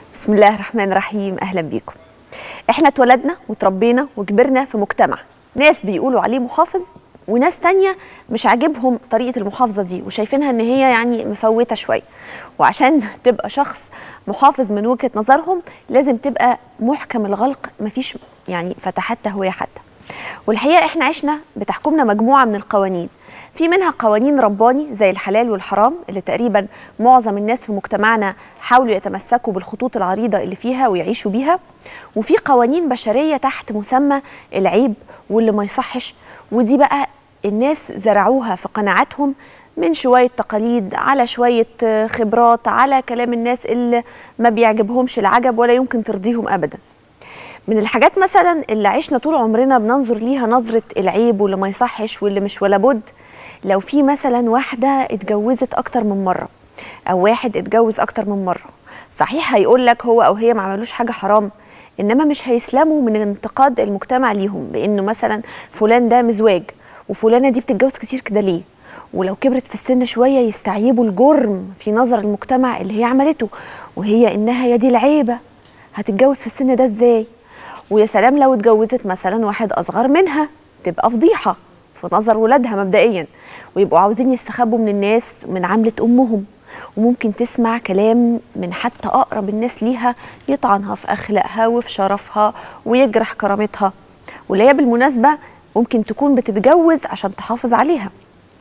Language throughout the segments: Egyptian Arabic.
بسم الله الرحمن الرحيم اهلا بيكم احنا اتولدنا وتربينا وكبرنا في مجتمع ناس بيقولوا عليه محافظ وناس تانية مش عاجبهم طريقة المحافظة دي وشايفينها ان هي يعني مفوتة شوية وعشان تبقى شخص محافظ من وجهة نظرهم لازم تبقى محكم الغلق مفيش يعني فتحات تهوية حتى والحقيقة احنا عشنا بتحكمنا مجموعة من القوانين في منها قوانين رباني زي الحلال والحرام اللي تقريبا معظم الناس في مجتمعنا حاولوا يتمسكوا بالخطوط العريضة اللي فيها ويعيشوا بيها وفي قوانين بشرية تحت مسمى العيب واللي ما يصحش ودي بقى الناس زرعوها في قناعاتهم من شوية تقاليد على شوية خبرات على كلام الناس اللي ما بيعجبهمش العجب ولا يمكن ترضيهم أبداً من الحاجات مثلا اللي عشنا طول عمرنا بننظر ليها نظرة العيب واللي ما يصحش واللي مش ولا بد لو في مثلا واحدة اتجوزت أكتر من مرة أو واحد اتجوز أكتر من مرة صحيح هيقول لك هو أو هي ما عملوش حاجة حرام إنما مش هيسلموا من انتقاد المجتمع ليهم بإنه مثلا فلان ده مزواج وفلانة دي بتتجوز كتير كده ليه ولو كبرت في السن شوية يستعيبوا الجرم في نظر المجتمع اللي هي عملته وهي إنها يا دي العيبة هتتجوز في السن ده إزاي ويا سلام لو اتجوزت مثلا واحد اصغر منها تبقى فضيحه في نظر ولادها مبدئيا ويبقوا عاوزين يستخبوا من الناس من عمله امهم وممكن تسمع كلام من حتى اقرب الناس ليها يطعنها في اخلاقها وفي شرفها ويجرح كرامتها واللي هي بالمناسبه ممكن تكون بتتجوز عشان تحافظ عليها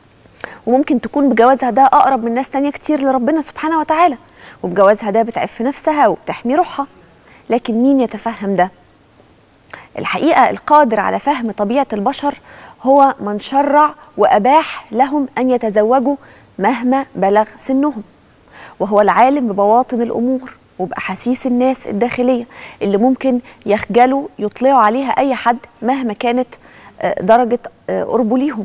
وممكن تكون بجوازها ده اقرب من ناس تانية كتير لربنا سبحانه وتعالى وبجوازها ده بتعف نفسها وبتحمي روحها لكن مين يتفهم ده الحقيقه القادر على فهم طبيعه البشر هو من شرع واباح لهم ان يتزوجوا مهما بلغ سنهم وهو العالم ببواطن الامور وباحاسيس الناس الداخليه اللي ممكن يخجلوا يطلعوا عليها اي حد مهما كانت درجه قربه ليهم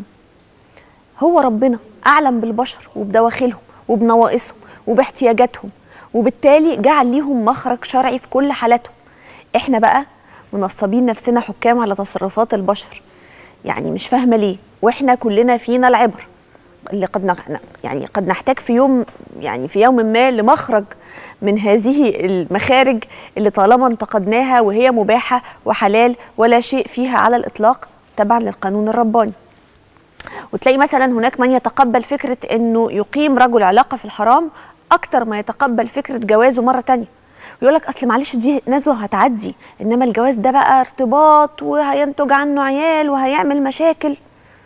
هو ربنا اعلم بالبشر وبدواخلهم وبنواقصهم وباحتياجاتهم وبالتالي جعل ليهم مخرج شرعي في كل حالاتهم احنا بقى منصبين نفسنا حكام على تصرفات البشر يعني مش فاهمه ليه واحنا كلنا فينا العبر اللي قد يعني قد نحتاج في يوم يعني في يوم ما لمخرج من هذه المخارج اللي طالما انتقدناها وهي مباحه وحلال ولا شيء فيها على الاطلاق تبعا للقانون الرباني وتلاقي مثلا هناك من يتقبل فكره انه يقيم رجل علاقه في الحرام اكتر ما يتقبل فكره جوازه مره تانية ويقول لك اصل معلش دي نزوه هتعدي انما الجواز ده بقى ارتباط وهينتج عنه عيال وهيعمل مشاكل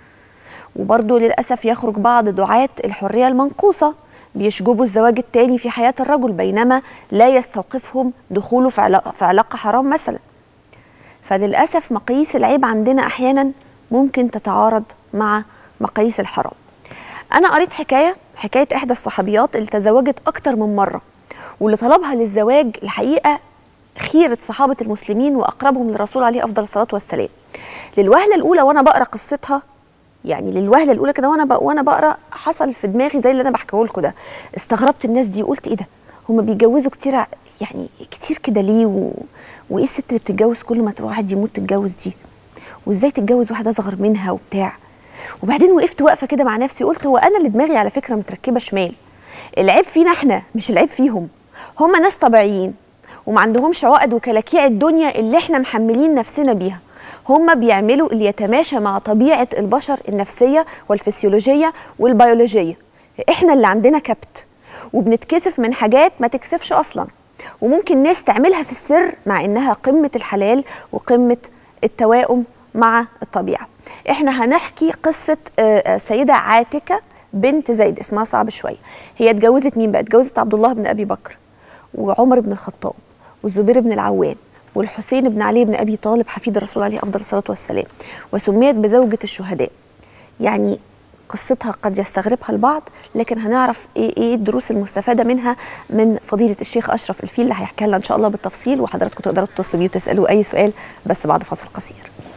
وبرضه للاسف يخرج بعض دعاة الحريه المنقوصه بيشجبوا الزواج التاني في حياه الرجل بينما لا يستوقفهم دخوله في علاقه, في علاقة حرام مثلا فللاسف مقاييس العيب عندنا احيانا ممكن تتعارض مع مقاييس الحرام انا قريت حكايه حكايه احدى الصحابيات اللي تزوجت اكتر من مره واللي طلبها للزواج الحقيقه خيره صحابه المسلمين واقربهم للرسول عليه افضل الصلاه والسلام. للوهله الاولى وانا بقرا قصتها يعني للوهله الاولى كده وانا بقى وانا بقرا حصل في دماغي زي اللي انا بحكيه لكم ده استغربت الناس دي وقلت ايه ده هم بيتجوزوا كتير يعني كتير كده ليه و... وايه الست اللي بتتجوز كل ما واحد يموت تتجوز دي وازاي تتجوز واحد اصغر منها وبتاع وبعدين وقفت واقفه كده مع نفسي قلت هو انا اللي دماغي على فكره متركبه شمال العيب فينا احنا مش العيب فيهم هم ناس طبيعيين وما عندهمش عقد وكلاكيع الدنيا اللي احنا محملين نفسنا بيها هم بيعملوا اللي يتماشى مع طبيعة البشر النفسية والفسيولوجية والبيولوجية احنا اللي عندنا كبت وبنتكسف من حاجات ما تكسفش أصلا وممكن ناس تعملها في السر مع إنها قمة الحلال وقمة التوائم مع الطبيعة احنا هنحكي قصة سيدة عاتكة بنت زيد اسمها صعب شوية هي اتجوزت مين بقى اتجوزت عبد الله بن أبي بكر وعمر بن الخطاب والزبير بن العوام والحسين بن علي بن ابي طالب حفيد الرسول عليه افضل الصلاه والسلام وسميت بزوجه الشهداء يعني قصتها قد يستغربها البعض لكن هنعرف ايه ايه الدروس المستفاده منها من فضيله الشيخ اشرف الفيل اللي هيحكي لنا ان شاء الله بالتفصيل وحضراتكم تقدروا تتصلوا بيه وتسالوا اي سؤال بس بعد فاصل قصير